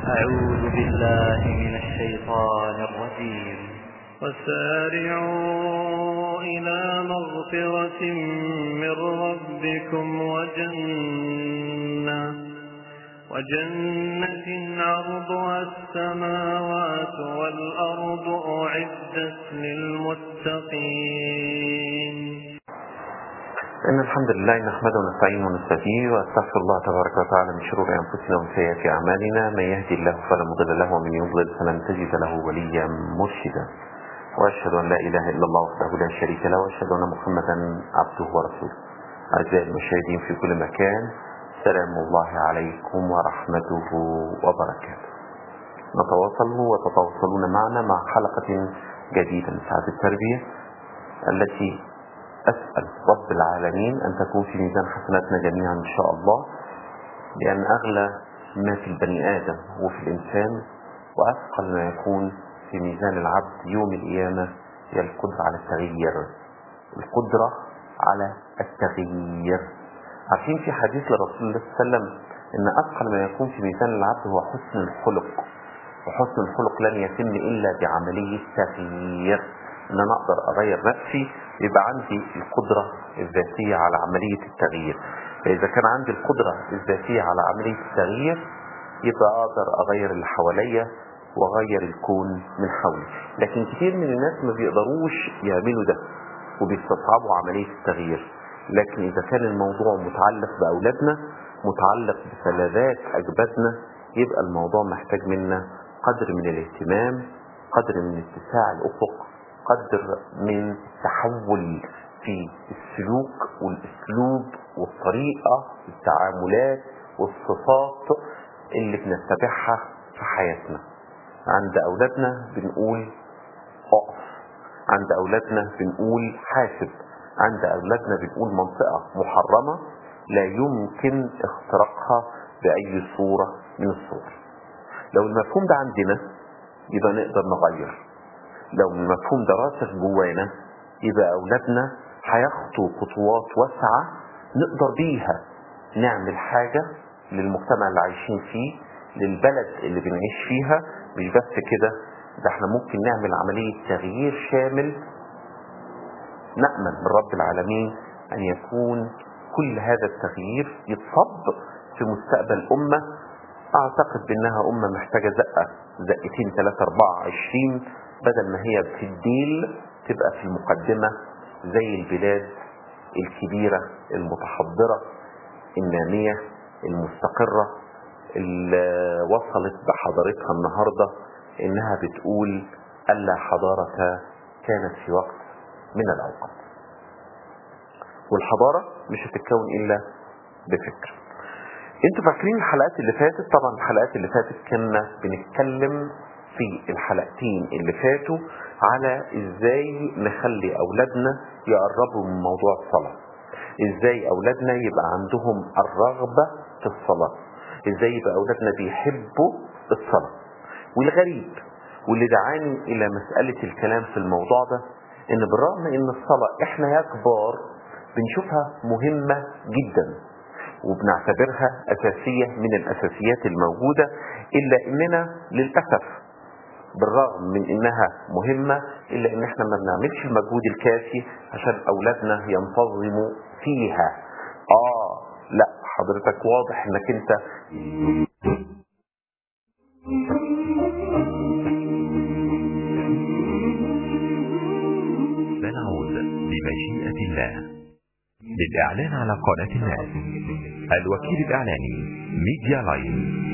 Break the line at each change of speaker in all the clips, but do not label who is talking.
أعوذ بالله من الشيطان الرجيم
وسارعوا إلى مغفرة من ربكم وجنة وجنة عرضها السماوات والأرض أعدت للمتقين
إن الحمد لله نحمده ونستعينه ونستهديه وأستغفر الله تبارك وتعالى من شرور أنفسنا ومن سيئات أعمالنا من يهدي الله فلا مضل له ومن يضلل فلن تجد له وليا مرشدا وأشهد أن لا إله إلا الله وحده لا شريك له وأشهد أن محمدا عبده ورسوله أعزائي المشاهدين في كل مكان سلام الله عليكم ورحمته وبركاته نتواصل وتتواصلون معنا مع حلقة جديدة من ساعة التربية التي أسأل رب العالمين أن تكون في ميزان حسناتنا جميعا إن شاء الله لأن أغلى ما في البني آدم وفي الإنسان وأثقل ما يكون في ميزان العبد يوم القيامة هي القدرة على التغيير القدرة على التغيير عارفين في حديث لرسول الله صلى الله عليه وسلم ان اثقل ما يكون في ميزان العبد هو حسن الخلق وحسن الخلق لن يتم الا بعملية تغيير ان انا اقدر اغير نفسي يبقى عندي القدرة الذاتية على عملية التغيير فاذا كان عندي القدرة الذاتية على عملية التغيير يبقى اقدر اغير اللي حواليا واغير الكون من حولي لكن كتير من الناس ما بيقدروش يعملوا ده وبيستصعبوا عملية التغيير لكن إذا كان الموضوع متعلق بأولادنا متعلق بفلذات أجبادنا يبقى الموضوع محتاج منا قدر من الاهتمام قدر من اتساع الأفق قدر من التحول في السلوك والأسلوب والطريقة التعاملات والصفات اللي بنتبعها في حياتنا عند أولادنا بنقول اقف عند أولادنا بنقول حاسب عند أولادنا بنقول منطقة محرمة لا يمكن اختراقها بأي صورة من الصور لو المفهوم ده عندنا يبقى نقدر نغير لو المفهوم ده راسخ جوانا يبقى أولادنا هيخطوا خطوات واسعة نقدر بيها نعمل حاجة للمجتمع اللي عايشين فيه للبلد اللي بنعيش فيها مش بس كده ده احنا ممكن نعمل عملية تغيير شامل نأمل من رب العالمين أن يكون كل هذا التغيير يتصب في مستقبل أمة أعتقد بأنها أمة محتاجة زقة زقتين ثلاثة أربعة عشرين بدل ما هي في الديل تبقى في المقدمة زي البلاد الكبيرة المتحضرة النامية المستقرة اللي وصلت بحضارتها النهاردة إنها بتقول ألا حضارة كانت في وقت من الأوقات والحضارة مش هتتكون إلا بفكر انتوا فاكرين الحلقات اللي فاتت طبعا الحلقات اللي فاتت كنا بنتكلم في الحلقتين اللي فاتوا على ازاي نخلي اولادنا يقربوا من موضوع الصلاة ازاي اولادنا يبقى عندهم الرغبة في الصلاة ازاي يبقى اولادنا بيحبوا الصلاة والغريب واللي دعاني الى مسألة الكلام في الموضوع ده ان بالرغم ان الصلاة احنا يا كبار بنشوفها مهمة جدا وبنعتبرها اساسية من الاساسيات الموجودة الا اننا للأسف بالرغم من انها مهمة الا ان احنا ما بنعملش المجهود الكافي عشان اولادنا ينتظموا فيها اه لا حضرتك واضح انك انت
سنعود بمشيئة الله للإعلان على قناة الناس الوكيل الإعلاني ميديا لاين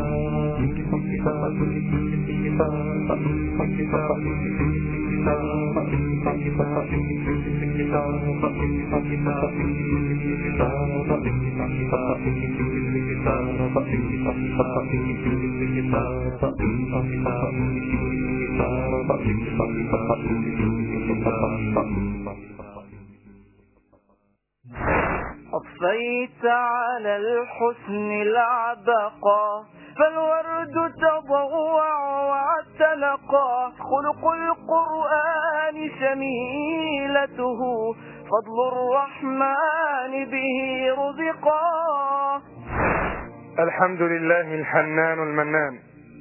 أطفيت على الحسن العبقى فالورد تضوع واعتنقا خلق القرآن شميلته فضل الرحمن به رزقا
الحمد لله الحنان المنان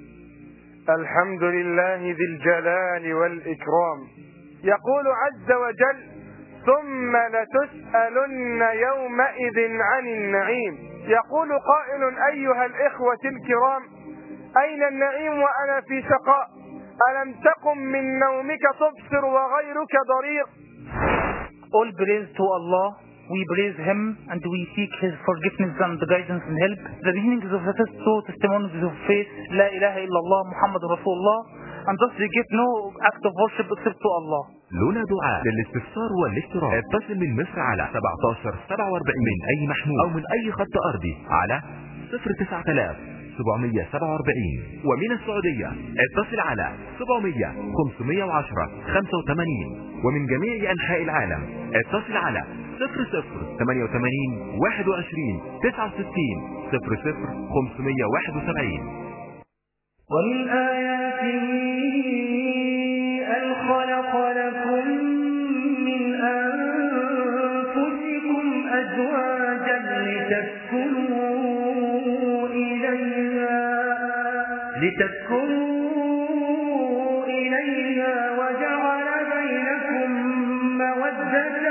الحمد لله ذي الجلال والإكرام يقول عز وجل ثم لتسألن يومئذ عن النعيم يقول قائل أيها الإخوة الكرام أين النعيم وأنا في شقاء ألم تقم من نومك تبصر وغيرك ضرير
All praise to Allah. We praise Him and we seek His forgiveness and guidance and help. The beginnings of the first two testimonies of faith, La ilaha illallah Muhammad Rasulullah, and thus we give no act of worship except to Allah.
لنا دعاء للاستفسار والاشتراك اتصل من مصر على 17 47 من اي محمول او من اي خط ارضي على 09000 747 ومن السعودية اتصل على 700 510 85 ومن جميع انحاء العالم اتصل على 00 88 21 69 00 571
ومن آياته أن خلق لكم من أنفسكم أزواجا لتسكنوا إليها لتسكنوا إليها وجعل بينكم مودة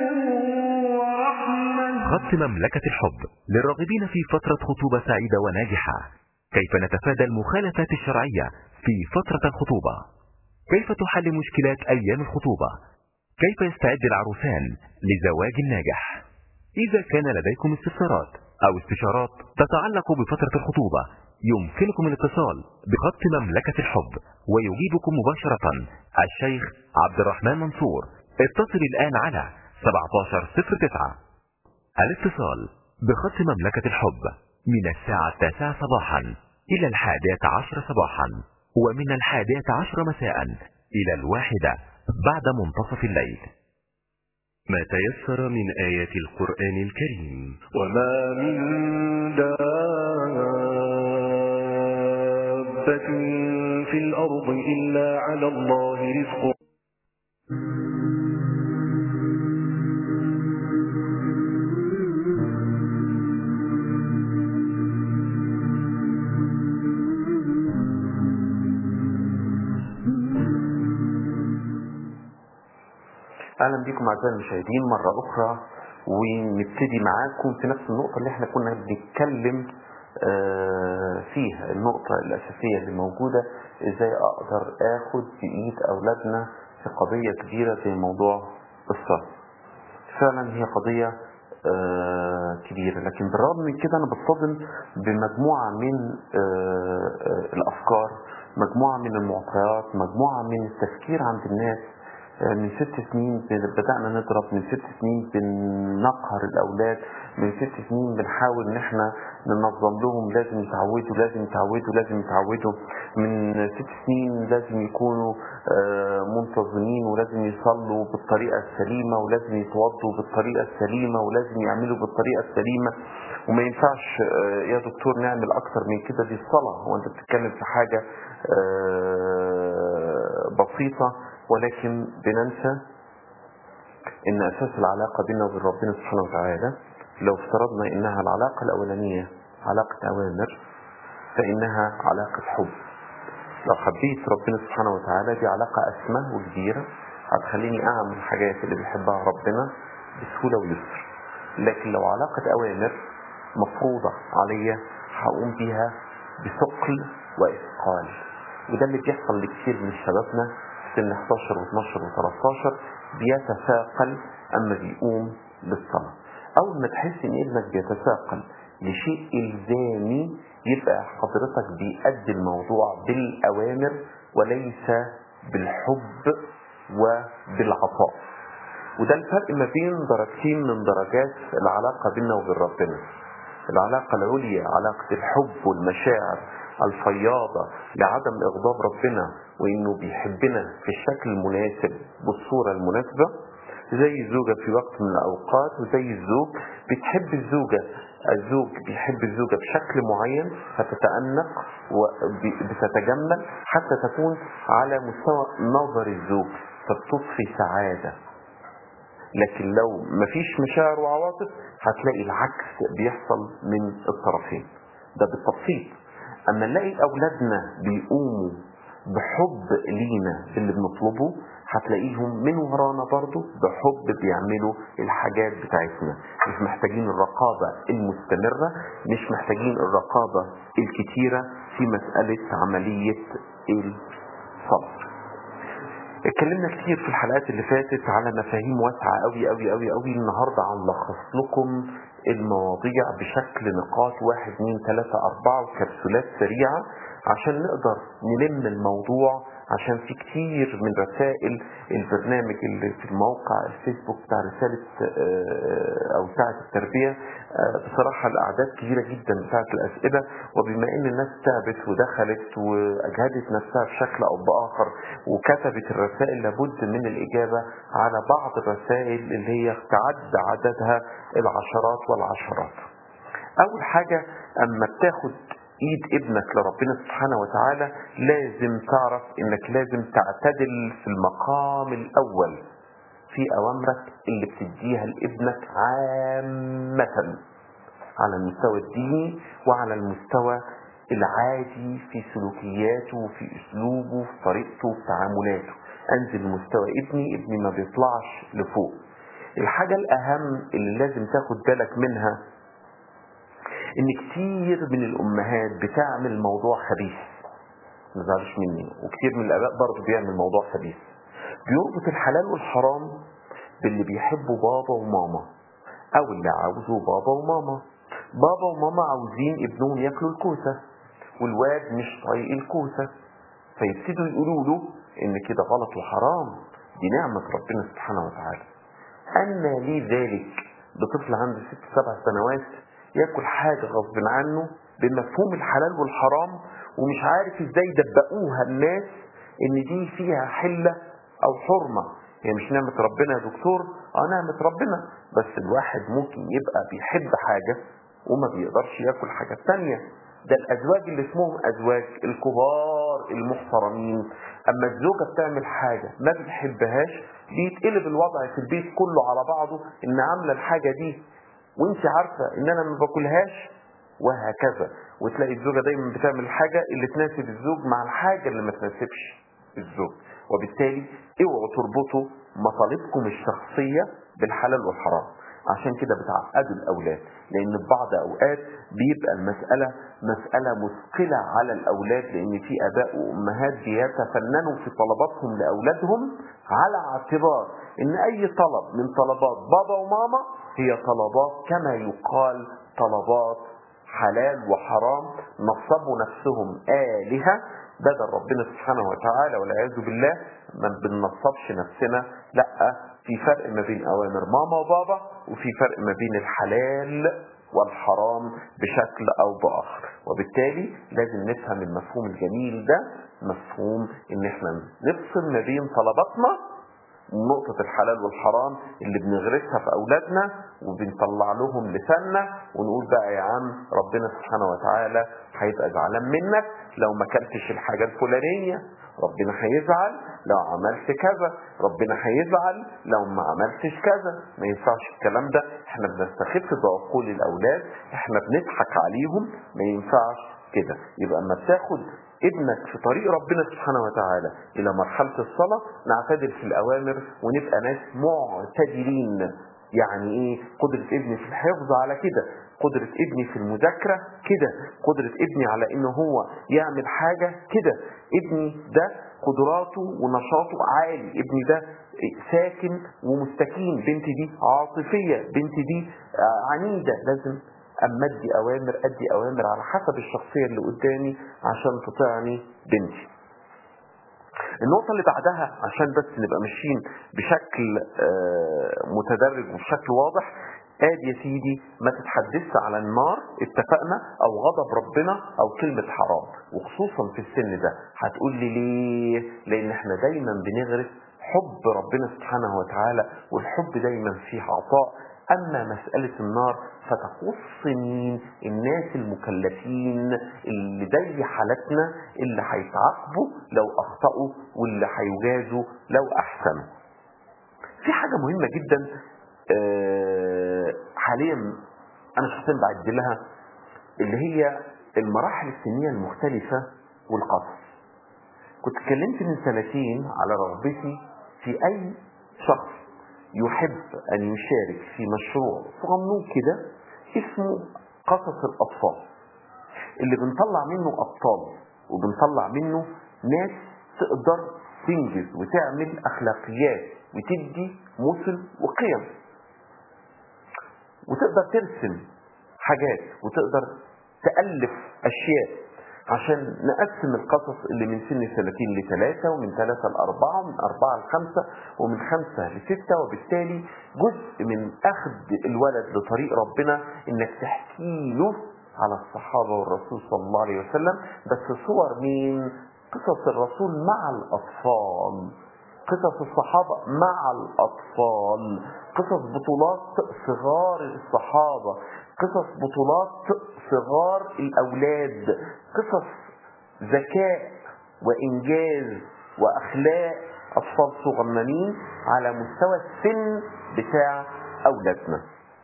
ورحمة
خط مملكة الحب للراغبين في فترة خطوبة سعيدة وناجحة كيف نتفادى المخالفات الشرعية في فترة الخطوبة كيف تحل مشكلات أيام الخطوبة كيف يستعد العروسان لزواج ناجح إذا كان لديكم استفسارات أو استشارات تتعلق بفترة الخطوبة يمكنكم الاتصال بخط مملكة الحب ويجيبكم مباشرة الشيخ عبد الرحمن منصور اتصل الآن على 1709 الاتصال بخط مملكة الحب من الساعة التاسعة صباحا إلى الحادية عشر صباحا ومن الحادية عشر مساء إلى الواحدة بعد منتصف الليل
ما تيسر من آيات القرآن الكريم
وما من دابة في الأرض إلا على الله رزقها
اهلا بكم اعزائي المشاهدين مره اخرى ونبتدي معاكم في نفس النقطه اللي احنا كنا بنتكلم آه، فيها النقطه الاساسيه اللي موجوده ازاي اقدر اخد بايد اولادنا في قضيه كبيره زي موضوع الصرف فعلا هي قضيه آه، كبيره لكن بالرغم من كده انا بصطدم بمجموعه من آه، آه، الافكار مجموعه من المعطيات مجموعه من التفكير عند الناس من ست سنين بدأنا نضرب من ست سنين بنقهر الأولاد من ست سنين بنحاول إن إحنا ننظم لهم لازم يتعودوا لازم يتعودوا لازم يتعودوا من ست سنين لازم يكونوا آه، منتظمين ولازم يصلوا بالطريقة السليمة ولازم يتوضوا بالطريقة السليمة ولازم يعملوا بالطريقة السليمة وما ينفعش آه، يا دكتور نعمل أكتر من كده دي الصلاة وأنت بتتكلم في حاجة آه، بسيطة ولكن بننسى ان اساس العلاقة بيننا وبين ربنا سبحانه وتعالى لو افترضنا انها العلاقة الاولانية علاقة اوامر فانها علاقة حب لو حبيت ربنا سبحانه وتعالى دي علاقة اسمى وكبيرة هتخليني اعمل الحاجات اللي بيحبها ربنا بسهولة ويسر لكن لو علاقة اوامر مفروضة عليا هقوم بيها بثقل واثقال وده اللي بيحصل لكثير من شبابنا في سن 11 و12 و13 بيتثاقل اما بيقوم بالصلاة اول ما تحس ان ابنك بيتثاقل لشيء الزامي يبقى حضرتك بيأدي الموضوع بالاوامر وليس بالحب وبالعطاء وده الفرق ما بين درجتين من درجات العلاقة بيننا وبين ربنا العلاقة العليا علاقة الحب والمشاعر الفياضة لعدم إغضاب ربنا وإنه بيحبنا في الشكل المناسب بالصورة المناسبة زي الزوجة في وقت من الأوقات وزي الزوج بتحب الزوجة الزوج بيحب الزوجة بشكل معين فتتأنق وبتتجمل حتى تكون على مستوى نظر الزوج فبتضفي سعادة لكن لو مفيش مشاعر وعواطف هتلاقي العكس بيحصل من الطرفين ده بالتبسيط اما نلاقي اولادنا بيقوموا بحب لينا في اللي بنطلبه هتلاقيهم من ورانا برضو بحب بيعملوا الحاجات بتاعتنا مش محتاجين الرقابة المستمرة مش محتاجين الرقابة الكتيرة في مسألة عملية الصبر اتكلمنا كتير في الحلقات اللي فاتت على مفاهيم واسعة قوي قوي قوي قوي النهاردة هنلخص لكم المواضيع بشكل نقاط واحد اتنين تلاتة اربعة وكبسولات سريعة عشان نقدر نلم الموضوع عشان في كتير من رسائل البرنامج اللي في الموقع الفيسبوك بتاع رسالة آه، او ساعة التربية آه، بصراحة الاعداد كبيرة جدا بتاعة الاسئلة وبما ان الناس تعبت ودخلت واجهدت نفسها بشكل او باخر وكتبت الرسائل لابد من الاجابة على بعض الرسائل اللي هي تعد عددها العشرات والعشرات اول حاجة اما بتاخد ايد ابنك لربنا سبحانه وتعالى لازم تعرف انك لازم تعتدل في المقام الاول في اوامرك اللي بتديها لابنك عامة على المستوى الديني وعلى المستوى العادي في سلوكياته وفي اسلوبه في طريقته في تعاملاته انزل لمستوى ابني ابني ما بيطلعش لفوق الحاجة الاهم اللي لازم تاخد بالك منها ان كتير من الامهات بتعمل موضوع خبيث ما تزعلش مني وكتير من الاباء برضه بيعمل موضوع خبيث بيربط الحلال والحرام باللي بيحبوا بابا وماما او اللي عاوزه بابا وماما بابا وماما عاوزين ابنهم ياكلوا الكوسه والواد مش طايق الكوسه فيبتدوا يقولوا له ان كده غلط وحرام دي نعمه ربنا سبحانه وتعالى أن لي ذلك بطفل عنده ست سبع سنوات ياكل حاجة غصب عنه بمفهوم الحلال والحرام ومش عارف ازاي يدبقوها الناس ان دي فيها حلة او حرمة هي مش نعمة ربنا يا دكتور اه نعمة ربنا بس الواحد ممكن يبقى بيحب حاجة وما بيقدرش ياكل حاجة تانية ده الازواج اللي اسمهم ازواج الكبار المحترمين اما الزوجة بتعمل حاجة ما بتحبهاش بيتقلب الوضع في البيت كله على بعضه ان عاملة الحاجة دي وانت عارفة ان انا ما باكلهاش وهكذا وتلاقي الزوجة دايما بتعمل الحاجة اللي تناسب الزوج مع الحاجة اللي ما تناسبش الزوج وبالتالي اوعوا تربطوا مطالبكم الشخصية بالحلال والحرام عشان كده بتعقدوا الاولاد لان في بعض اوقات بيبقى المسألة مسألة مثقلة على الاولاد لان في اباء وامهات بيتفننوا في طلباتهم لاولادهم على اعتبار ان اي طلب من طلبات بابا وماما هي طلبات كما يقال طلبات حلال وحرام نصبوا نفسهم آلهة بدل ربنا سبحانه وتعالى والعياذ بالله ما بننصبش نفسنا لا في فرق ما بين أوامر ماما وبابا وفي فرق ما بين الحلال والحرام بشكل أو بآخر وبالتالي لازم نفهم المفهوم الجميل ده مفهوم ان احنا نفصل ما بين طلباتنا نقطة الحلال والحرام اللي بنغرسها في أولادنا وبنطلع لهم لساننا ونقول بقى يا عم ربنا سبحانه وتعالى هيبقى زعلان منك لو ما كلتش الحاجة الفلانية ربنا هيزعل لو عملت كذا ربنا هيزعل لو ما عملتش كذا ما ينفعش الكلام ده احنا بنستخف بعقول الأولاد احنا بنضحك عليهم ما ينفعش كده يبقى اما بتاخد ابنك في طريق ربنا سبحانه وتعالى الى مرحلة الصلاة نعتدل في الاوامر ونبقى ناس معتدلين يعني ايه قدرة ابني في الحفظ على كده قدرة ابني في المذاكرة كده قدرة ابني على ان هو يعمل حاجة كده ابني ده قدراته ونشاطه عالي ابني ده ساكن ومستكين بنتي دي عاطفية بنتي دي عنيدة لازم اما ادي اوامر ادي اوامر على حسب الشخصية اللي قدامي عشان تطيعني بنتي النقطة اللي بعدها عشان بس نبقى ماشيين بشكل متدرج وبشكل واضح ادي يا سيدي ما تتحدثش على النار اتفقنا او غضب ربنا او كلمة حرام وخصوصا في السن ده هتقول لي ليه لان احنا دايما بنغرس حب ربنا سبحانه وتعالى والحب دايما فيه عطاء أما مسألة النار فتخص مين الناس المكلفين اللي زي حالتنا اللي هيتعاقبوا لو أخطأوا واللي هيجازوا لو أحسنوا في حاجة مهمة جدا حاليا أنا شخصيا بعد لها اللي هي المراحل السنية المختلفة والقصص كنت اتكلمت من سنتين على رغبتي في أي شخص يحب أن يشارك في مشروع صغنون كده اسمه قصص الأطفال اللي بنطلع منه أبطال وبنطلع منه ناس تقدر تنجز وتعمل أخلاقيات وتدي مثل وقيم وتقدر ترسم حاجات وتقدر تألف أشياء عشان نقسم القصص اللي من سن سنتين لثلاثة ومن ثلاثة لأربعة ومن أربعة لخمسة ومن خمسة لستة وبالتالي جزء من أخذ الولد لطريق ربنا إنك تحكي له على الصحابة والرسول صلى الله عليه وسلم بس صور مين قصص الرسول مع الأطفال قصص الصحابة مع الأطفال قصص بطولات صغار الصحابة قصص بطولات صغار الأولاد قصص ذكاء وإنجاز وأخلاق أطفال صغننين على مستوى السن بتاع أولادنا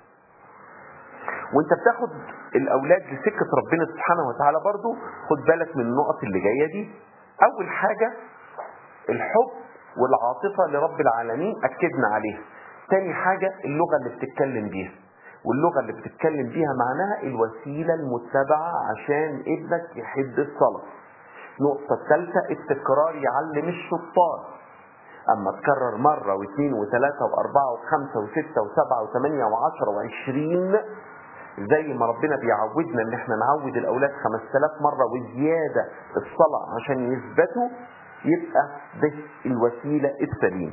وانت بتاخد الأولاد لسكة ربنا سبحانه وتعالى برضو خد بالك من النقط اللي جاية دي أول حاجة الحب والعاطفة لرب العالمين أكدنا عليها تاني حاجة اللغة اللي بتتكلم بيها واللغة اللي بتتكلم بيها معناها الوسيلة المتبعة عشان ابنك يحب الصلاة النقطة الثالثة التكرار يعلم الشطار أما تكرر مرة واثنين وثلاثة وأربعة وخمسة وستة وسبعة وثمانية وعشرة وعشرين زي ما ربنا بيعودنا ان احنا نعود الاولاد 5000 مرة وزيادة الصلاة عشان يثبتوا يبقى ده الوسيلة السليمة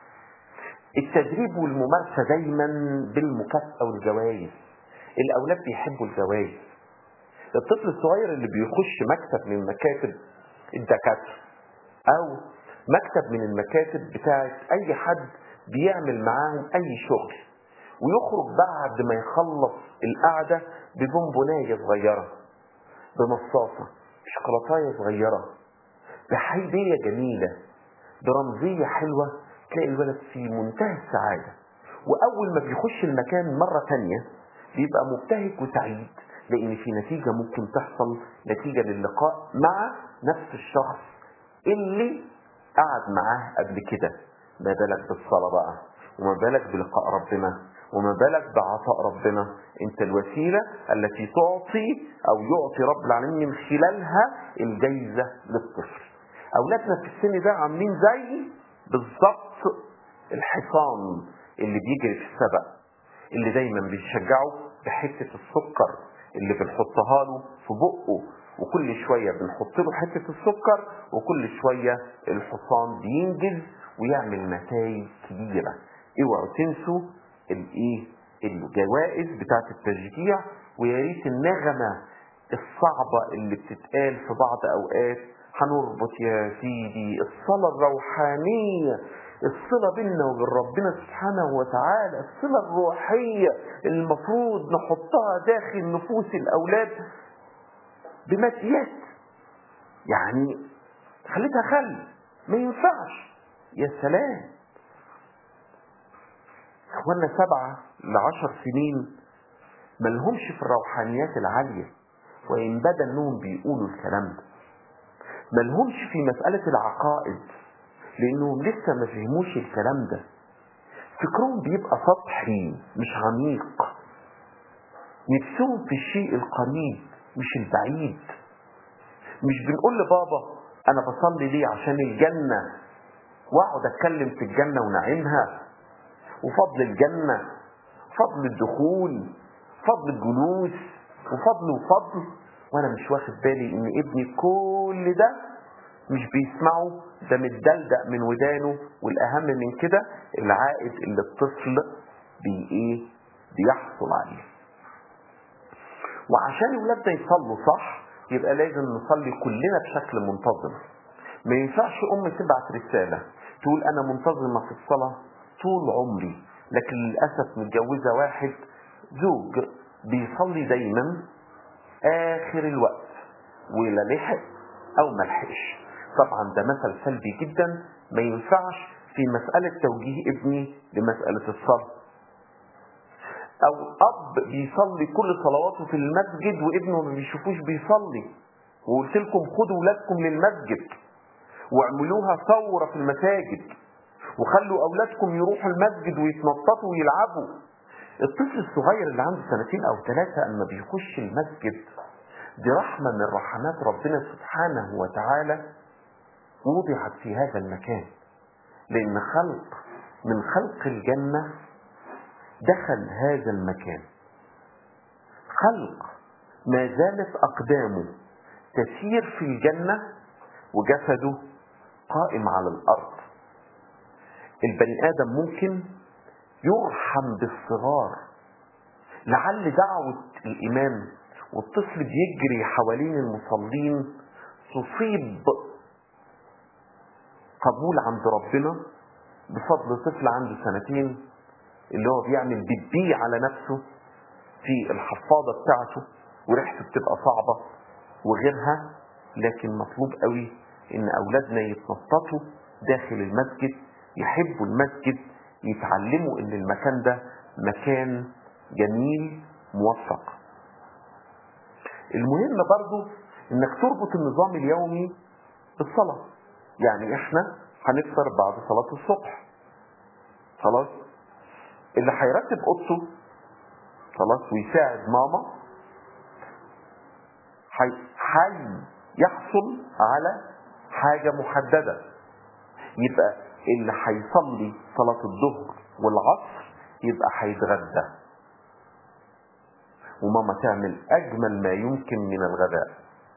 التدريب والممارسة دايما بالمكافأة والجوائز الأولاد بيحبوا الجوائز الطفل الصغير اللي بيخش مكتب من مكاتب الدكاترة أو مكتب من المكاتب بتاعت أي حد بيعمل معاهم أي شغل ويخرج بعد ما يخلص القعدة ببونبوناية صغيرة بمصاصة بشوكولاتاية صغيرة بحيدية جميلة برمزية حلوة تلاقي الولد في منتهى السعادة وأول ما بيخش المكان مرة تانية بيبقى مبتهج وسعيد لأن في نتيجة ممكن تحصل نتيجة للقاء مع نفس الشخص اللي قعد معاه قبل كده ما بالك بالصلاة بقى وما بالك بلقاء ربنا وما بالك بعطاء ربنا انت الوسيلة التي تعطي او يعطي رب العالمين من خلالها الجايزة للطفل اولادنا في السن ده عاملين زي بالظبط الحصان اللي بيجري في السبق اللي دايما بيشجعه بحتة السكر اللي بنحطها له في بقه وكل شوية بنحط له حتة السكر وكل شوية الحصان بينجز ويعمل نتائج كبيرة اوعوا تنسوا الايه الجوائز بتاعت التشجيع ويا ريت النغمة الصعبة اللي بتتقال في بعض اوقات هنربط يا سيدي الصلاة الروحانية الصلة بيننا وبين ربنا سبحانه وتعالى الصلة الروحية المفروض نحطها داخل نفوس الأولاد بمسيات يعني خليتها خل ما ينفعش يا سلام اخوانا سبعة لعشر سنين ملهمش في الروحانيات العالية وإن بدا انهم بيقولوا الكلام ده ملهمش في مسألة العقائد لأنهم لسه ما فهموش الكلام ده فكرهم بيبقى سطحي مش عميق نفسهم في الشيء القريب مش البعيد مش بنقول لبابا أنا بصلي ليه عشان الجنة وأقعد أتكلم في الجنة ونعيمها وفضل الجنة فضل الدخول فضل الجلوس وفضل وفضل وانا مش واخد بالي ان ابني كل ده مش بيسمعه ده متدلدق من ودانه والاهم من كده العائد اللي الطفل بي ايه بيحصل عليه وعشان ولادنا يصلوا صح يبقى لازم نصلي كلنا بشكل منتظم ما ينفعش ام تبعت رساله تقول انا منتظمه في الصلاه طول عمري لكن للاسف متجوزه واحد زوج بيصلي دايما اخر الوقت ولا لحق او ما لحقش طبعا ده مثل سلبي جدا ما ينفعش في مسألة توجيه ابني لمسألة الصلاة او اب بيصلي كل صلواته في المسجد وابنه ما بيشوفوش بيصلي وقلت لكم خدوا ولادكم للمسجد واعملوها ثوره في المساجد وخلوا اولادكم يروحوا المسجد ويتنططوا ويلعبوا الطفل الصغير اللي عنده سنتين او ثلاثه اما بيخش المسجد دي رحمه من رحمات ربنا سبحانه وتعالى وضعت في هذا المكان لان خلق من خلق الجنه دخل هذا المكان خلق ما زالت اقدامه تسير في الجنه وجسده قائم على الارض البني ادم ممكن يرحم بالصغار لعل دعوه الامام والطفل بيجري حوالين المصلين تصيب قبول عند ربنا بفضل طفل عنده سنتين اللي هو بيعمل بيبي على نفسه في الحفاضه بتاعته وريحته بتبقى صعبه وغيرها لكن مطلوب قوي ان اولادنا يتنططوا داخل المسجد يحبوا المسجد يتعلموا ان المكان ده مكان جميل موفق المهم برضو انك تربط النظام اليومي بالصلاة يعني احنا هنفطر بعد صلاة الصبح خلاص اللي هيرتب اوضته خلاص ويساعد ماما حي يحصل على حاجة محددة يبقى اللي هيصلي صلاة الظهر والعصر يبقى هيتغدى وماما تعمل اجمل ما يمكن من الغداء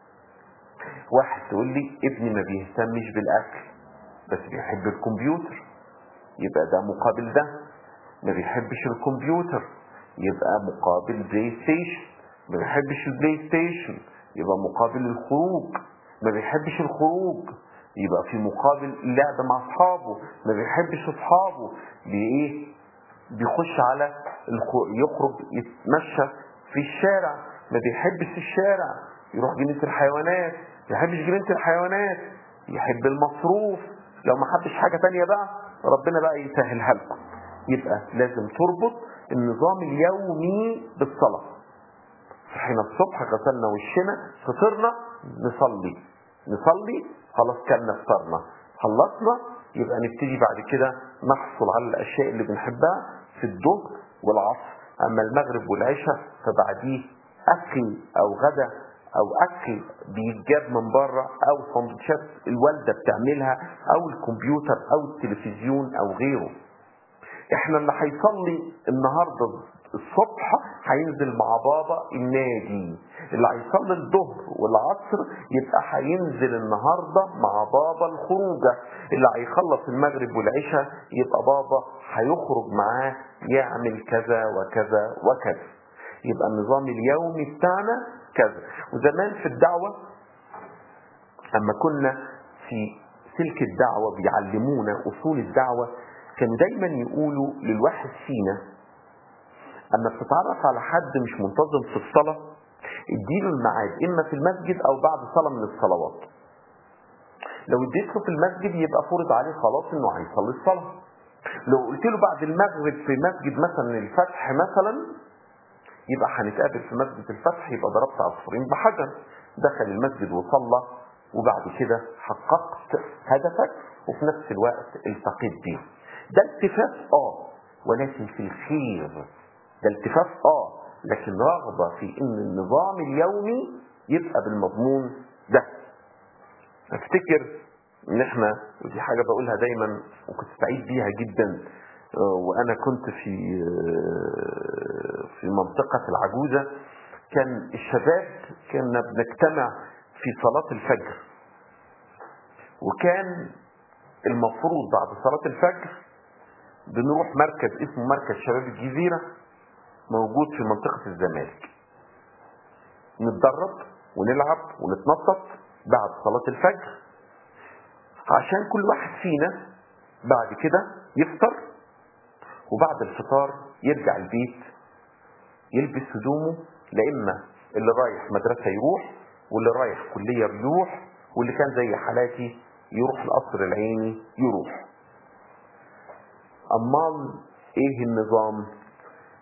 واحد تقول لي ابني ما بيهتمش بالاكل بس بيحب الكمبيوتر يبقى ده مقابل ده ما بيحبش الكمبيوتر يبقى مقابل بلاي ستيشن ما بيحبش البلاي ستيشن يبقى مقابل الخروج ما بيحبش الخروج يبقى في مقابل اللعب مع اصحابه ما بيحبش اصحابه بايه بيخش على الخ... يخرج يتمشى في الشارع ما بيحبش الشارع يروح جنينة الحيوانات ما يحبش جنينة الحيوانات يحب المصروف لو ما حبش حاجة تانية بقى ربنا بقى يسهلها لكم يبقى لازم تربط النظام اليومي بالصلاة صحينا الصبح غسلنا وشنا فطرنا نصلي نصلي خلاص كلنا فطرنا خلصنا يبقى نبتدي بعد كده نحصل على الاشياء اللي بنحبها في الظهر والعصر اما المغرب والعشاء فبعديه اكل او غدا او اكل بيتجاب من بره او سندوتشات الوالده بتعملها او الكمبيوتر او التلفزيون او غيره احنا اللي هيصلي النهارده الصبح هينزل مع بابا النادي اللي هيصلي الظهر والعصر يبقى هينزل النهارده مع بابا الخروجه اللي هيخلص المغرب والعشاء يبقى بابا هيخرج معاه يعمل كذا وكذا وكذا يبقى النظام اليومي بتاعنا كذا وزمان في الدعوه اما كنا في سلك الدعوه بيعلمونا اصول الدعوه كانوا دايما يقولوا للواحد فينا اما بتتعرف على حد مش منتظم في الصلاه اديله الميعاد اما في المسجد او بعد صلاه من الصلوات لو اديته في المسجد يبقى فرض عليه خلاص انه هيصلي الصلاه لو قلت له بعد المغرب في مسجد مثلا الفتح مثلا يبقى هنتقابل في مسجد الفتح يبقى ضربت عصفورين بحجر دخل المسجد وصلى وبعد كده حققت هدفك وفي نفس الوقت التقيت بيه ده التفاف اه ولكن في الخير ده التفاف اه لكن رغبة في ان النظام اليومي يبقى بالمضمون ده افتكر ان احنا ودي حاجة بقولها دايما وكنت سعيد بيها جدا وانا كنت في في منطقة العجوزة كان الشباب كنا بنجتمع في صلاة الفجر وكان المفروض بعد صلاة الفجر بنروح مركز اسمه مركز شباب الجزيرة موجود في منطقة الزمالك نتدرب ونلعب ونتنطط بعد صلاة الفجر عشان كل واحد فينا بعد كده يفطر وبعد الفطار يرجع البيت يلبس هدومه لا اما اللي رايح مدرسة يروح واللي رايح كلية يروح واللي كان زي حالاتي يروح القصر العيني يروح امال ايه النظام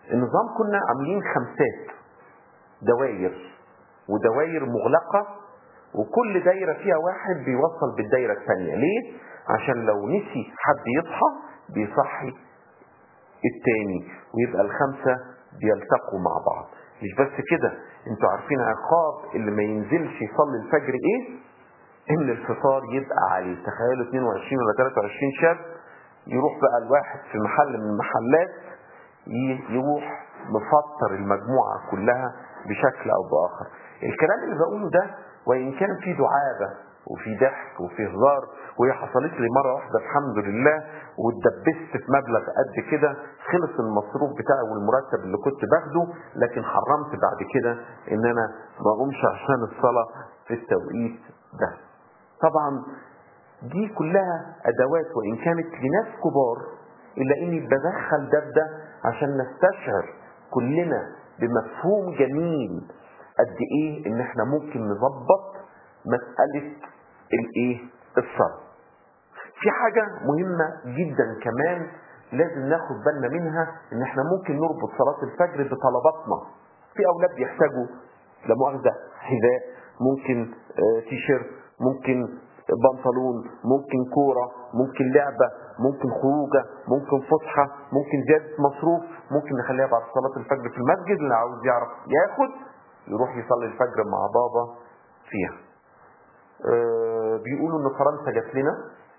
النظام كنا عاملين خمسات دواير ودواير مغلقة وكل دايرة فيها واحد بيوصل بالدايرة الثانية ليه؟ عشان لو نسي حد يصحى بيصحي التاني ويبقى الخمسة بيلتقوا مع بعض مش بس كده انتوا عارفين عقاب اللي ما ينزلش يصلي الفجر ايه ان الفطار يبقى عليه تخيلوا 22 ولا 23 شاب يروح بقى الواحد في محل من المحلات ي- يروح مفطر المجموعة كلها بشكل او باخر الكلام اللي بقوله ده وان كان في دعابة وفي ضحك وفي هزار وهي حصلت لي مرة واحدة الحمد لله واتدبست في مبلغ قد كده خلص المصروف بتاعي والمرتب اللي كنت باخده لكن حرمت بعد كده ان انا ما اقومش عشان الصلاة في التوقيت ده طبعا دي كلها ادوات وان كانت لناس كبار الا اني بدخل ده بده عشان نستشعر كلنا بمفهوم جميل قد ايه ان احنا ممكن نظبط مسألة الايه الصلاة في حاجة مهمة جدا كمان لازم ناخد بالنا منها ان احنا ممكن نربط صلاة الفجر بطلباتنا في اولاد بيحتاجوا لا مؤاخذة حذاء ممكن آه، تيشيرت ممكن بنطلون ممكن كورة ممكن لعبة ممكن خروجة ممكن فسحة ممكن زيادة مصروف ممكن نخليها بعد صلاة الفجر في المسجد اللي عاوز يعرف ياخد يروح يصلي الفجر مع بابا فيها آه، بيقولوا ان فرنسا جات لنا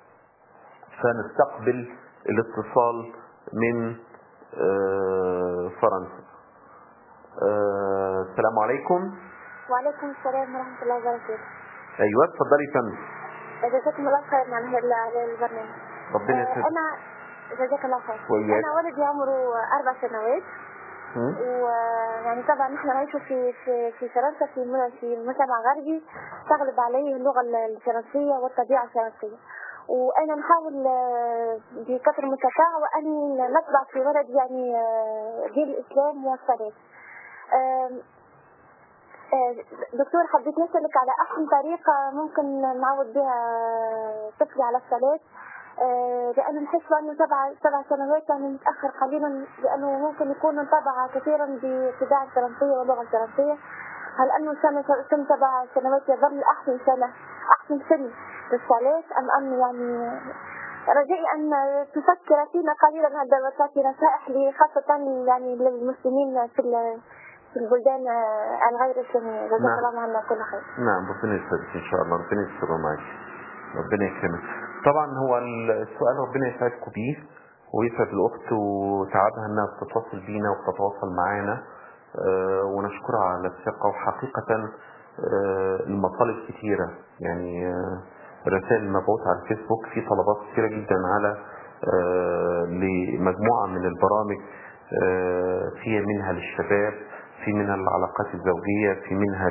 فنستقبل الاتصال من آه، فرنسا آه، السلام عليكم
وعليكم السلام ورحمة الله وبركاته
ايوه اتفضلي يا فندم
جزاكم الله خير على هال- على البرنامج
ربنا
آه،
يسعدك
أنا جزاك الله خير
وإياك.
أنا ولدي عمره أربع سنوات
هم؟
ويعني طبعا نحن نعيش في في في فرنسا في م- في مجتمع غربي تغلب عليه اللغة الفرنسية والطبيعة الفرنسية وأنا نحاول آه، بقدر المستطاع وأن نتبع في ولدي يعني آه، دين الإسلام والصلاة آم، آه، دكتور حبيت نسألك على أحسن طريقة ممكن نعود بها طفلي على الصلاة آه، لأنه نحس أنه سبع سبع سنوات يعني متأخر قليلا لأنه ممكن يكون انطبع كثيرا باتباع الفرنسية واللغة الفرنسية هل أنه سنة سن سبع سنوات يظل أحسن سنة أحسن سن للصلاة أم أنه يعني رجائي أن تفكر فينا قليلا عندما تعطي نصائح لي خاصة يعني للمسلمين في ال- في البلدان آه، الغير إسلامية جزاك
نعم.
الله عنا كل خير
نعم ربنا يسعدك ان شاء الله ربنا يستر معاك ربنا يكرمك طبعا هو السؤال ربنا يسعدكم بيه ويسعد الاخت وتعبها انها بتتصل بينا وبتتواصل معانا آه، ونشكرها على الثقه وحقيقه آه، المطالب كتيره يعني آه، الرسائل المبعوثه على الفيسبوك في طلبات كتيره جدا على آه، لمجموعه من البرامج آه، في منها للشباب في منها العلاقات الزوجية في منها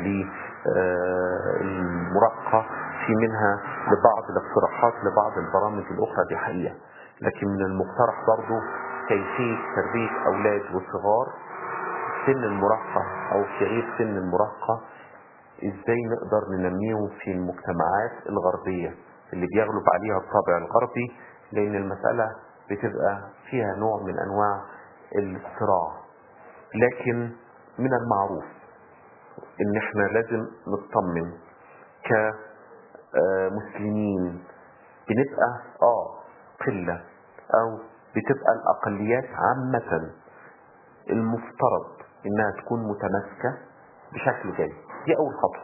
للمراهقة في منها لبعض الاقتراحات لبعض البرامج الأخرى دي حقيقة لكن من المقترح برضو كيفية تربية أولاد وصغار سن المراهقة أو في غير سن المراهقة ازاي نقدر ننميهم في المجتمعات الغربية اللي بيغلب عليها الطابع الغربي لأن المسألة بتبقى فيها نوع من أنواع الصراع لكن من المعروف ان احنا لازم نطمن كمسلمين بنبقى اه قلة او بتبقى الاقليات عامة المفترض انها تكون متماسكة بشكل جيد دي اول خطوة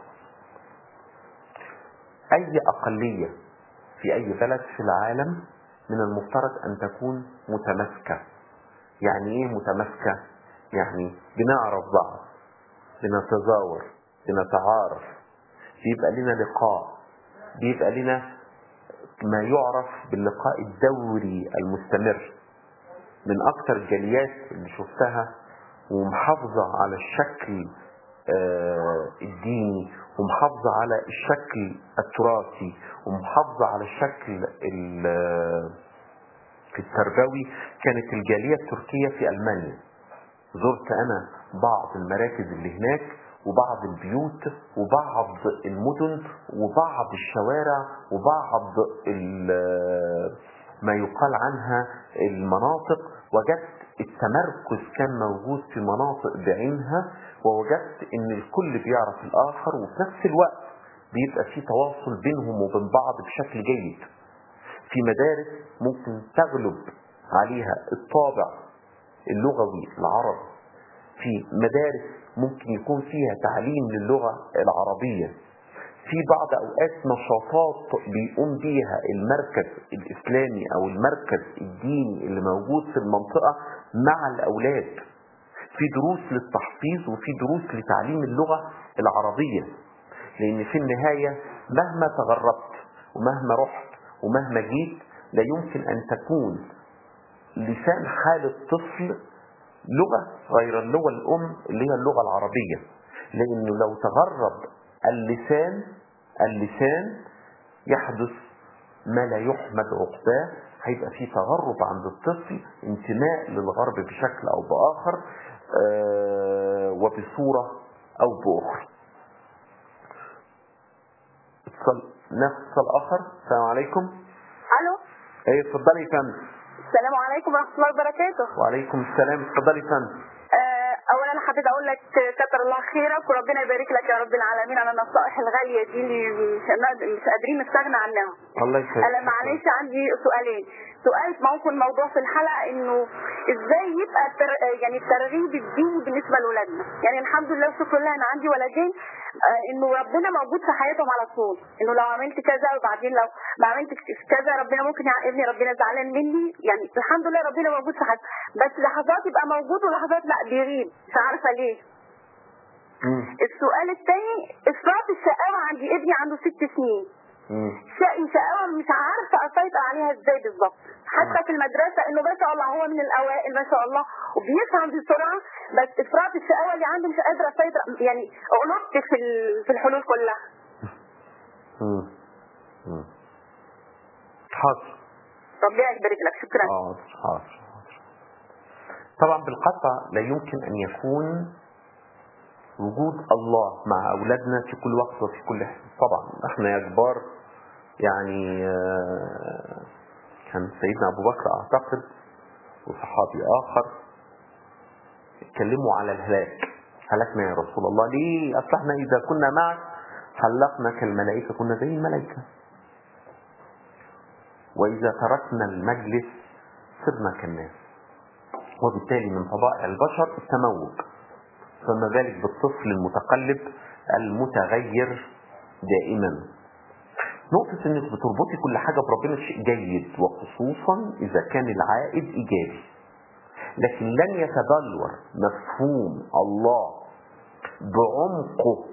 اي اقلية في اي بلد في العالم من المفترض ان تكون متماسكة يعني ايه متماسكة يعني بنعرف بعض بنتزاور بنتعارف بيبقى لنا لقاء بيبقى لنا ما يعرف باللقاء الدوري المستمر من اكتر الجاليات اللي شفتها ومحافظة على الشكل آه، الديني ومحافظة على الشكل التراثي ومحافظة على الشكل ال- التربوي كانت الجالية التركية في ألمانيا زرت أنا بعض المراكز اللي هناك وبعض البيوت وبعض المدن وبعض الشوارع وبعض ال- ما يقال عنها المناطق وجدت التمركز كان موجود في مناطق بعينها ووجدت ان الكل بيعرف الاخر وفي نفس الوقت بيبقى في تواصل بينهم وبين بعض بشكل جيد في مدارس ممكن تغلب عليها الطابع اللغوي العربي في مدارس ممكن يكون فيها تعليم للغة العربية في بعض أوقات نشاطات بيقوم بيها المركز الإسلامي أو المركز الديني اللي موجود في المنطقة مع الأولاد في دروس للتحفيظ وفي دروس لتعليم اللغة العربية لأن في النهاية مهما تغربت ومهما رحت ومهما جيت لا يمكن أن تكون لسان حال الطفل لغة غير اللغة الأم اللي هي اللغة العربية لأنه لو تغرب اللسان اللسان يحدث ما لا يحمد عقباه هيبقى في تغرب عند الطفل انتماء للغرب بشكل أو بآخر آه وبصورة أو بأخرى اتصل ناخد اتصال آخر السلام عليكم
الو
ايه اتفضلي يا فندم
السلام عليكم ورحمه الله وبركاته
وعليكم السلام اتفضلي يا فندم
آه، اولا انا حبيت اقول لك كتر الله خيرك وربنا يبارك لك يا رب العالمين على النصائح الغاليه دي اللي مش هنقدر- مش قادرين نستغنى عنها
الله يسعدك
انا معلش عندي سؤالين سؤال ممكن موضوع في الحلقه انه ازاي يبقى التر... يعني الترغيب الديني بالنسبه لاولادنا يعني الحمد لله والشكر لله انا عندي ولدين آه، انه ربنا موجود في حياتهم على طول انه لو عملت كذا وبعدين لو ما عملتش كذا ربنا ممكن يعاقبني ربنا زعلان مني يعني الحمد لله ربنا موجود في حياتي بس لحظات يبقى موجود ولحظات لا بيغيب مش عارفه ليه
مم.
السؤال الثاني افراط الشقاوه عندي ابني عنده ست سنين
مم.
شقي شقاوة مش عارفة أسيطر عليها ازاي بالظبط حتى في المدرسة انه ما شاء الله هو من الأوائل ما شاء الله وبيفهم بسرعة بس إفراط الشقاوة اللي عنده مش قادرة أسيطر يعني غلطت في ال- في الحلول كلها
مم. مم. حاضر
ربنا يبارك لك شكرا
حاضر حاضر حاضر. طبعا بالقطع لا يمكن أن يكون وجود الله مع أولادنا في كل وقت وفي كل حين طبعا احنا يا كبار يعني آه، كان سيدنا أبو بكر أعتقد وصحابي آخر اتكلموا على الهلاك هلكنا يا رسول الله ليه أصل احنا إذا كنا معك حلقنا كالملائكة كنا زي الملائكة وإذا تركنا المجلس صرنا كالناس وبالتالي من طبائع البشر التموج فما بالك بالطفل المتقلب المتغير دائما نقطة انك بتربطي كل حاجة بربنا شيء جيد وخصوصا اذا كان العائد ايجابي لكن لن يتبلور مفهوم الله بعمقه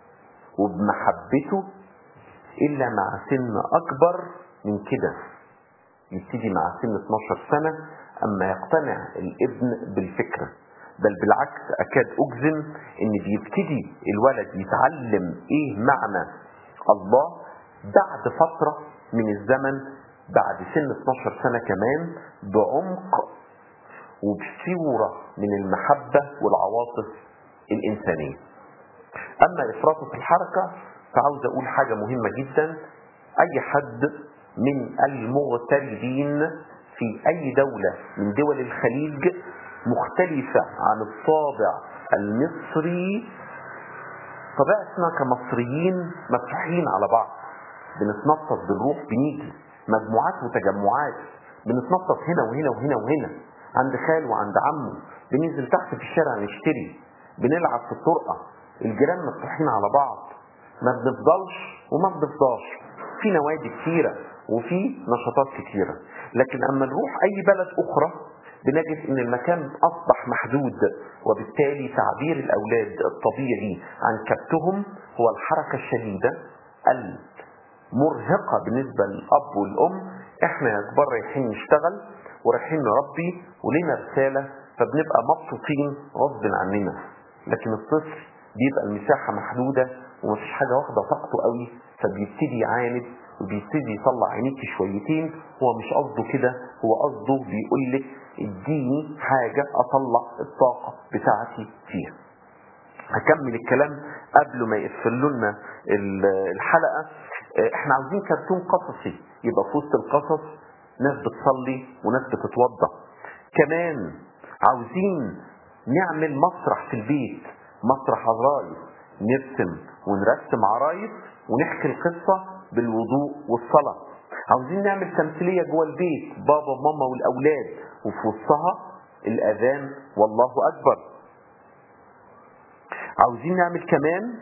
وبمحبته الا مع سن اكبر من كده يبتدي مع سن 12 سنة اما يقتنع الابن بالفكرة بل بالعكس اكاد اجزم ان بيبتدي الولد يتعلم ايه معنى الله بعد فترة من الزمن بعد سن 12 سنة كمان بعمق وبصورة من المحبة والعواطف الإنسانية أما إفراطه في الحركة فعاوز أقول حاجة مهمة جدا أي حد من المغتربين في أي دولة من دول الخليج مختلفة عن الطابع المصري طبيعتنا كمصريين مفتوحين على بعض بنتنطط بنروح بنيجي مجموعات وتجمعات بنتنطط هنا وهنا وهنا وهنا عند خال وعند عمه بننزل تحت في الشارع نشتري بنلعب في الطرقة الجيران مفتوحين على بعض ما بنفضلش وما بنفضاش في نوادي كتيرة وفي نشاطات كتيرة لكن اما نروح اي بلد اخرى بنجد ان المكان اصبح محدود وبالتالي تعبير الاولاد الطبيعي عن كبتهم هو الحركة الشديدة المرهقة بالنسبة للاب والام احنا يا كبار رايحين نشتغل ورايحين نربي ولينا رسالة فبنبقى مبسوطين غصب عننا لكن الطفل بيبقى المساحة محدودة ومفيش حاجة واخدة طاقته قوي فبيبتدي يعاند وبيبتدي يطلع عينيك شويتين هو مش قصده كده هو قصده بيقول لك اديني حاجة اطلع الطاقة بتاعتي فيها هكمل الكلام قبل ما يقفلوا لنا الحلقة احنا عاوزين كرتون قصصي يبقى في وسط القصص ناس بتصلي وناس بتتوضى كمان عاوزين نعمل مسرح في البيت مسرح عرايس نرسم ونرسم عرايس ونحكي القصة بالوضوء والصلاة عاوزين نعمل تمثيلية جوه البيت بابا وماما والأولاد وفي وسطها الأذان والله أكبر عاوزين نعمل كمان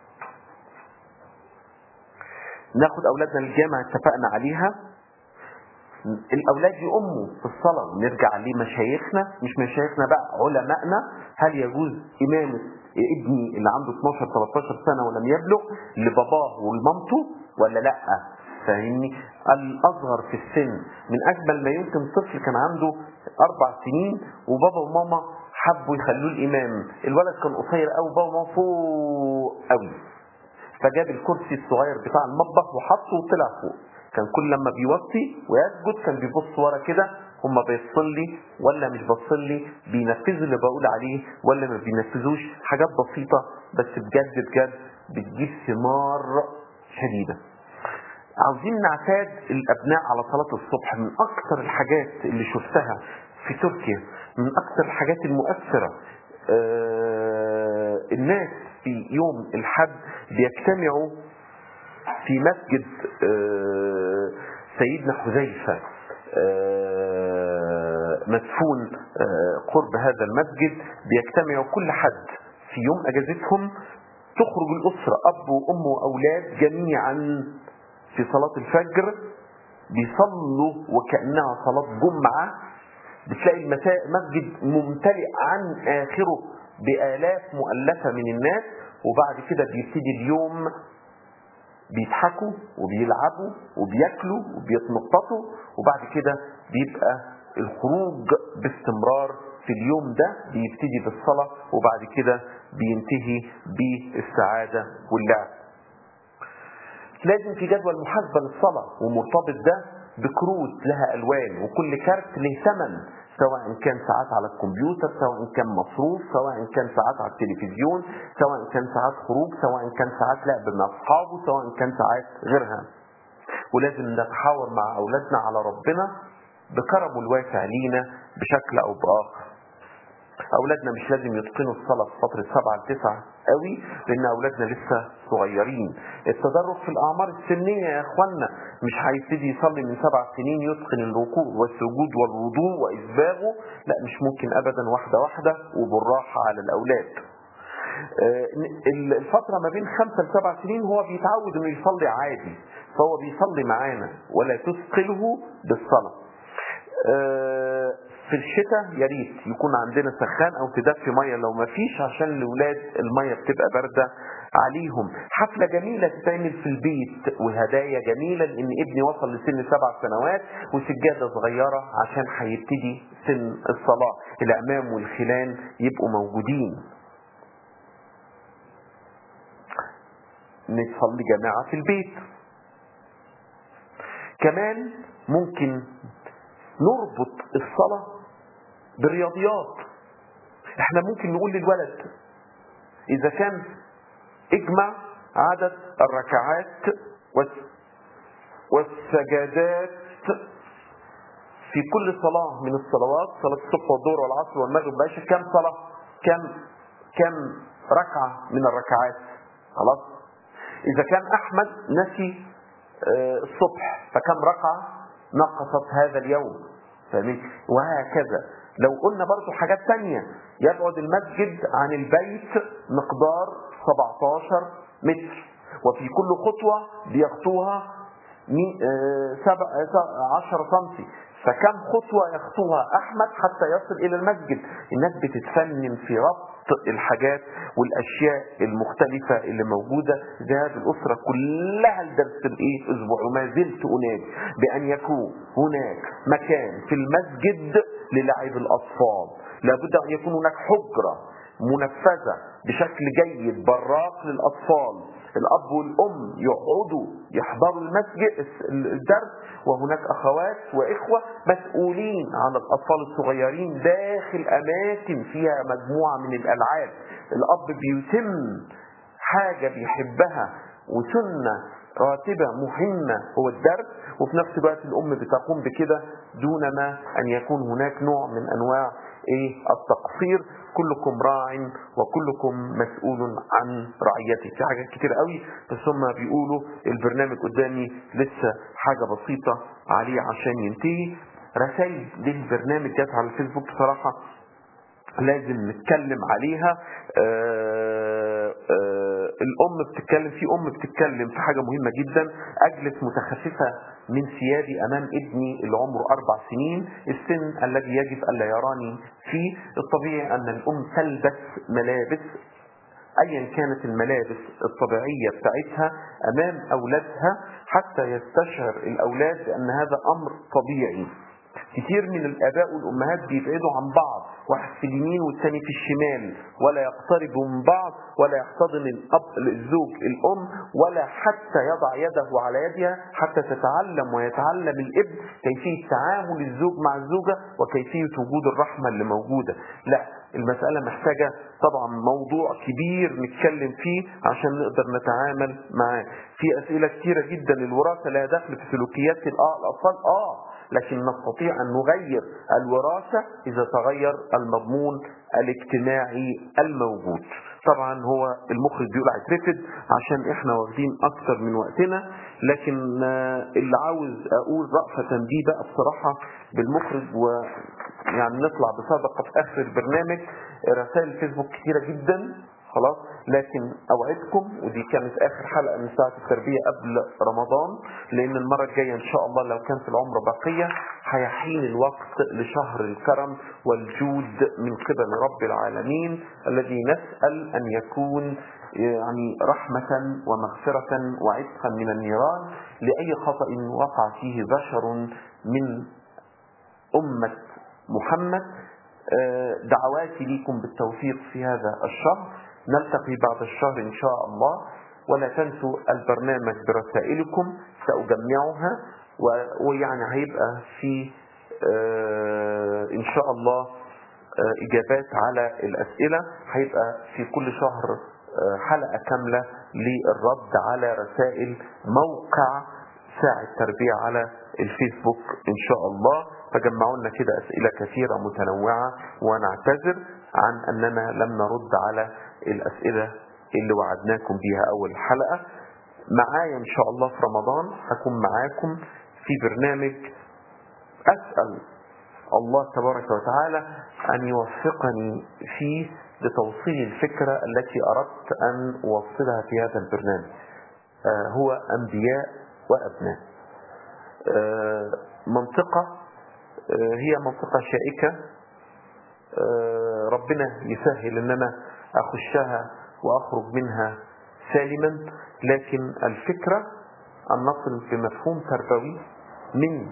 ناخد أولادنا للجامعة اتفقنا عليها الأولاد يقوموا في الصلاة ونرجع لمشايخنا مش مشايخنا بقى علمائنا هل يجوز إمامة ابني اللي عنده 12 13 سنة ولم يبلغ لباباه ولمامته ولا لأ فاهمني الأصغر في السن من أجمل ما يمكن طفل كان عنده أربع سنين وبابا وماما حبوا يخلوه الإمام الولد كان قصير قوي بابا وماما فوق قوي فجاب الكرسي الصغير بتاع المطبخ وحطه وطلع فوق كان كل لما بيوصي ويسجد كان بيبص ورا كده هما بيصلي ولا مش بصلي بينفذوا اللي بقول عليه ولا ما بينفذوش حاجات بسيطة بس بجد بجد بتجيب ثمار شديدة عاوزين نعتاد الابناء على صلاة الصبح من اكثر الحاجات اللي شفتها في تركيا من اكثر الحاجات المؤثرة آه الناس في يوم الحد بيجتمعوا في مسجد آه سيدنا حذيفة آه مدفون قرب هذا المسجد بيجتمعوا كل حد في يوم اجازتهم تخرج الاسرة اب وام واولاد جميعا في صلاة الفجر بيصلوا وكأنها صلاة جمعة بتلاقي المسجد ممتلئ عن آخره بآلاف مؤلفة من الناس وبعد كده بيبتدي اليوم بيضحكوا وبيلعبوا وبياكلوا وبيتنططوا وبعد كده بيبقى الخروج باستمرار في اليوم ده بيبتدي بالصلاة وبعد كده بينتهي بالسعادة واللعب لازم في جدول محاسبة للصلاة ومرتبط ده بكروت لها ألوان وكل كارت له ثمن سواء كان ساعات على الكمبيوتر سواء كان مصروف سواء كان ساعات على التلفزيون سواء كان ساعات خروج سواء كان ساعات لعب مع أصحابه سواء كان ساعات غيرها ولازم نتحاور مع أولادنا على ربنا بكرمه الواسع لينا بشكل أو بآخر اولادنا مش لازم يتقنوا الصلاه في فتره سبعة لتسعة قوي لان اولادنا لسه صغيرين التدرج في الاعمار السنيه يا اخوانا مش هيبتدي يصلي من سبع سنين يتقن الركوع والسجود والوضوء واسباغه لا مش ممكن ابدا واحده واحده وبالراحه على الاولاد الفترة ما بين خمسة لسبع سنين هو بيتعود انه يصلي عادي فهو بيصلي معانا ولا تثقله بالصلاة في الشتاء يا ريت يكون عندنا سخان او تدفي ميه لو ما فيش عشان الاولاد الميه بتبقى بارده عليهم حفلة جميلة تتعمل في البيت وهدايا جميلة لان ابني وصل لسن سبع سنوات وسجادة صغيرة عشان هيبتدي سن الصلاة الأمام والخلان يبقوا موجودين نصلي جماعة في البيت كمان ممكن نربط الصلاة بالرياضيات احنا ممكن نقول للولد اذا كان اجمع عدد الركعات والسجدات في كل صلاة من الصلوات صلاة الصبح والظهر والعصر والمغرب والعشاء كم صلاة كم كم ركعة من الركعات خلاص إذا كان أحمد نسي الصبح فكم ركعة نقصت هذا اليوم فاهمين وهكذا لو قلنا برضو حاجات تانية يبعد المسجد عن البيت مقدار 17 متر وفي كل خطوة بيخطوها 10 سنتي فكم خطوة يخطوها أحمد حتى يصل إلى المسجد الناس بتتفنن في ربط الحاجات والأشياء المختلفة اللي موجودة ذهاب الأسرة كلها لدرس الإيه أسبوع وما زلت أنادي بأن يكون هناك مكان في المسجد للعب الأطفال لابد أن يكون هناك حجرة منفذة بشكل جيد براق للأطفال الأب والأم يقعدوا يحضروا المسجد الدرس وهناك أخوات وإخوة مسؤولين عن الأطفال الصغيرين داخل أماكن فيها مجموعة من الألعاب الأب بيتم حاجة بيحبها وسنة راتبة مهمة هو الدرس وفي نفس الوقت الأم بتقوم بكده دون ما أن يكون هناك نوع من أنواع إيه التقصير كلكم راع وكلكم مسؤول عن رعيته في حاجات كتير قوي بس هم بيقولوا البرنامج قدامي لسه حاجة بسيطة عليه عشان ينتهي رسائل للبرنامج جت على الفيسبوك بصراحة لازم نتكلم عليها آه آه الام بتتكلم في ام بتتكلم في حاجه مهمه جدا اجلس متخففه من ثيابي امام ابني اللي عمره اربع سنين السن الذي يجب الا يراني فيه الطبيعي ان الام تلبس ملابس ايا كانت الملابس الطبيعيه بتاعتها امام اولادها حتى يستشعر الاولاد بان هذا امر طبيعي كتير من الاباء والامهات بيبعدوا عن بعض واحد في اليمين والتاني في الشمال ولا يقتربوا من بعض ولا يحتضن الاب الزوج الام ولا حتى يضع يده على يدها حتى تتعلم ويتعلم الابن كيفيه تعامل الزوج مع الزوجه وكيفيه وجود الرحمه اللي موجوده لا المسألة محتاجة طبعا موضوع كبير نتكلم فيه عشان نقدر نتعامل معاه في أسئلة كتيرة جدا الوراثة لا دخل في سلوكيات الأطفال آه لكن نستطيع أن نغير الوراثة إذا تغير المضمون الاجتماعي الموجود طبعا هو المخرج بيقول هيترفد عشان احنا واخدين اكتر من وقتنا لكن اللي عاوز اقول رأفة بيه بقى بصراحة بالمخرج و يعني نطلع بصدقة في اخر البرنامج رسائل الفيسبوك كتيرة جدا خلاص لكن اوعدكم ودي كانت اخر حلقه من ساعه التربيه قبل رمضان لان المره الجايه ان شاء الله لو كان في العمر بقيه هيحين الوقت لشهر الكرم والجود من قبل رب العالمين الذي نسال ان يكون يعني رحمة ومغفرة وعتقا من النيران لأي خطأ وقع فيه بشر من أمة محمد دعواتي لكم بالتوفيق في هذا الشهر نلتقي بعد الشهر إن شاء الله ولا تنسوا البرنامج برسائلكم سأجمعها ويعني هيبقى في إن شاء الله إجابات على الأسئلة هيبقى في كل شهر حلقة كاملة للرد على رسائل موقع ساعة تربية على الفيسبوك إن شاء الله فجمعوا لنا كده أسئلة كثيرة متنوعة ونعتذر عن أننا لم نرد على الأسئلة اللي وعدناكم بيها أول حلقة معايا إن شاء الله في رمضان هكون معاكم في برنامج أسأل الله تبارك وتعالى أن يوفقني فيه لتوصيل الفكرة التي أردت أن أوصلها في هذا البرنامج آه هو أنبياء وأبناء آه منطقة آه هي منطقة شائكة ربنا يسهل ان انا اخشها واخرج منها سالما لكن الفكرة ان نصل بمفهوم تربوي من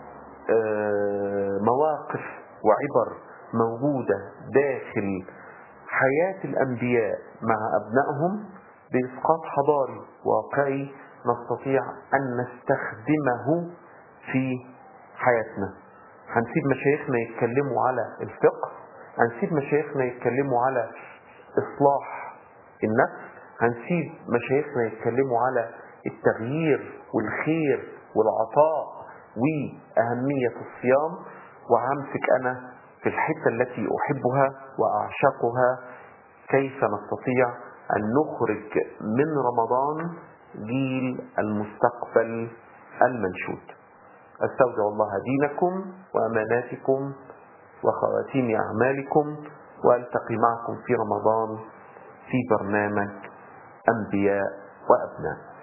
مواقف وعبر موجودة داخل حياة الانبياء مع ابنائهم باسقاط حضاري واقعي نستطيع ان نستخدمه في حياتنا هنسيب مشايخنا يتكلموا على الفقه هنسيب مشايخنا يتكلموا على إصلاح النفس هنسيب مشايخنا يتكلموا على التغيير والخير والعطاء وأهمية الصيام وهمسك أنا في الحتة التي أحبها وأعشقها كيف نستطيع أن نخرج من رمضان جيل المستقبل المنشود استودع الله دينكم وأماناتكم وخواتيم أعمالكم وألتقي معكم في رمضان في برنامج أنبياء وأبناء